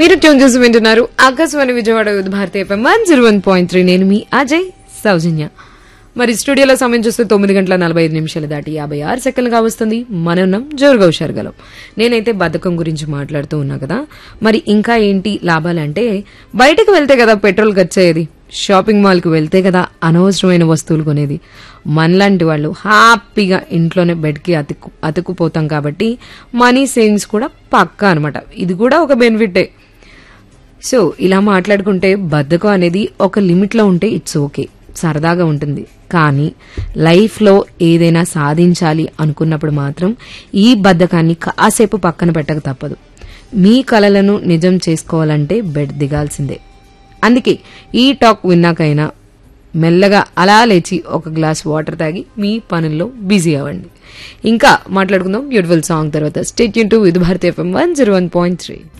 మీరు ట్యూన్ చేసి వింటున్నారు Akashvani Vijayawada youth Bharati FM one zero one point three నేను మీ అజయ్ సౌజన్య మరి స్టూడియోలో సమయం చూస్తే తొమ్మిది గంటల నలభై ఐదు నిమిషాలు దాటి యాభై ఆరు సెకండ్లుగా వస్తుంది మనం ఉన్నాం జోరుగా హుషారుగలం నేనైతే బద్ధకం గురించి మాట్లాడుతూ ఉన్నా కదా మరి ఇంకా ఏంటి లాభాలంటే బయటకు వెళ్తే కదా పెట్రోల్ ఖర్చయ్యేది షాపింగ్ మాల్కి వెళ్తే కదా అనవసరమైన వస్తువులు కొనేది మనలాంటి వాళ్ళు హ్యాపీగా ఇంట్లోనే బెడ్కి అతుక్కు అతుక్కుపోతాం కాబట్టి మనీ సేవింగ్స్ కూడా పక్కా అనమాట ఇది కూడా ఒక బెనిఫిటే సో ఇలా మాట్లాడుకుంటే బద్ధకం అనేది ఒక లిమిట్లో ఉంటే ఇట్స్ ఓకే సరదాగా ఉంటుంది కానీ లైఫ్లో ఏదైనా సాధించాలి అనుకున్నప్పుడు మాత్రం ఈ బద్ధకాన్ని కాసేపు పక్కన పెట్టక తప్పదు మీ కలలను నిజం చేసుకోవాలంటే బెడ్ దిగాల్సిందే అందుకే ఈ టాక్ విన్నాకైనా మెల్లగా అలా లేచి ఒక గ్లాస్ వాటర్ తాగి మీ పనుల్లో బిజీ అవ్వండి ఇంకా మాట్లాడుకుందాం బ్యూటిఫుల్ సాంగ్ తర్వాత స్టేట్ యూన్ to Vividh Bharati FM one zero one point three